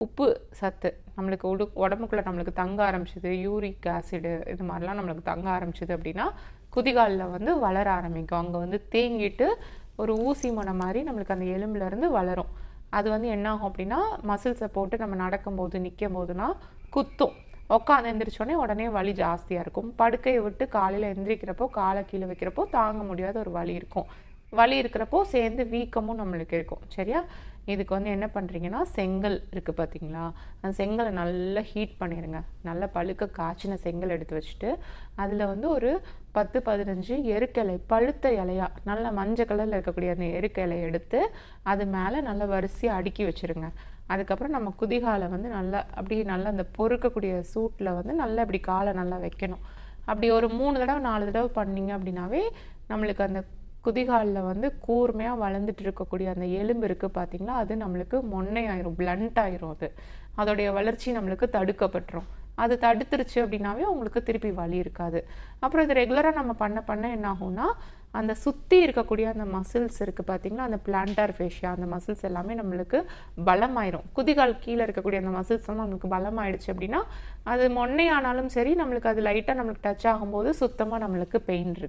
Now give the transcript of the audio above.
உப்பு சத்து நம்மளுக்கு உடு உடம்புக்குள்ளே நம்மளுக்கு தங்க ஆரம்பிச்சிது யூரிக் ஆசிடு இது மாதிரிலாம் நம்மளுக்கு தங்க ஆரம்பிச்சிது அப்படின்னா குதிகாலில் வந்து வளர ஆரம்பிக்கும் அங்கே வந்து தேங்கிட்டு ஒரு ஊசி முனை மாதிரி நம்மளுக்கு அந்த எலும்புல இருந்து வளரும் அது வந்து என்ன ஆகும் அப்படின்னா மசில்ஸை போட்டு நம்ம நடக்கும்போது நிற்கும் போதுனா குத்தும் உட்காந்து எந்திரிச்சோடனே உடனே வலி ஜாஸ்தியாக இருக்கும் படுக்கையை விட்டு காலையில் எந்திரிக்கிறப்போ காலை கீழே வைக்கிறப்போ தாங்க முடியாத ஒரு வலி இருக்கும் வலி இருக்கிறப்போ சேர்ந்து வீக்கமும் நம்மளுக்கு இருக்கும் சரியா இதுக்கு வந்து என்ன பண்ணுறீங்கன்னா செங்கல் இருக்குது பார்த்தீங்களா அந்த செங்கலை நல்லா ஹீட் பண்ணிடுங்க நல்லா பழுக்க காய்ச்சின செங்கல் எடுத்து வச்சுட்டு அதில் வந்து ஒரு பத்து பதினஞ்சு எருக்கிளை பழுத்த இலையா நல்ல மஞ்சள் கலரில் இருக்கக்கூடிய அந்த எருக்கிளை எடுத்து அது மேலே நல்லா வரிசையாக அடுக்கி வச்சிருங்க அதுக்கப்புறம் நம்ம குதிகாலை வந்து நல்லா அப்படி நல்லா அந்த பொறுக்கக்கூடிய சூட்டில் வந்து நல்லா இப்படி காலை நல்லா வைக்கணும் அப்படி ஒரு மூணு தடவை நாலு தடவை பண்ணீங்க அப்படின்னாவே நம்மளுக்கு அந்த குதிகாலில் வந்து கூர்மையாக வளர்ந்துட்டு இருக்கக்கூடிய அந்த எலும்பு இருக்குது பார்த்தீங்களா அது நம்மளுக்கு மொன்னையாயிரும் பிளண்ட் ஆயிரும் அது அதோடைய வளர்ச்சி நம்மளுக்கு தடுக்கப்பட்டுரும் அது தடுத்துருச்சு அப்படின்னாவே உங்களுக்கு திருப்பி வலி இருக்காது அப்புறம் இது ரெகுலராக நம்ம பண்ண பண்ண என்ன ஆகும்னா அந்த சுற்றி இருக்கக்கூடிய அந்த மசில்ஸ் இருக்குது பார்த்தீங்களா அந்த பிளான்டார் ஃபேஷியா அந்த மசில்ஸ் எல்லாமே நம்மளுக்கு பலமாயிரும் குதிகால் கீழே இருக்கக்கூடிய அந்த மசில்ஸ் வந்து நம்மளுக்கு பலமாயிடுச்சு அப்படின்னா அது மொன்னையானாலும் சரி நம்மளுக்கு அது லைட்டாக நம்மளுக்கு டச் ஆகும்போது சுத்தமாக நம்மளுக்கு பெயின் இருக்கு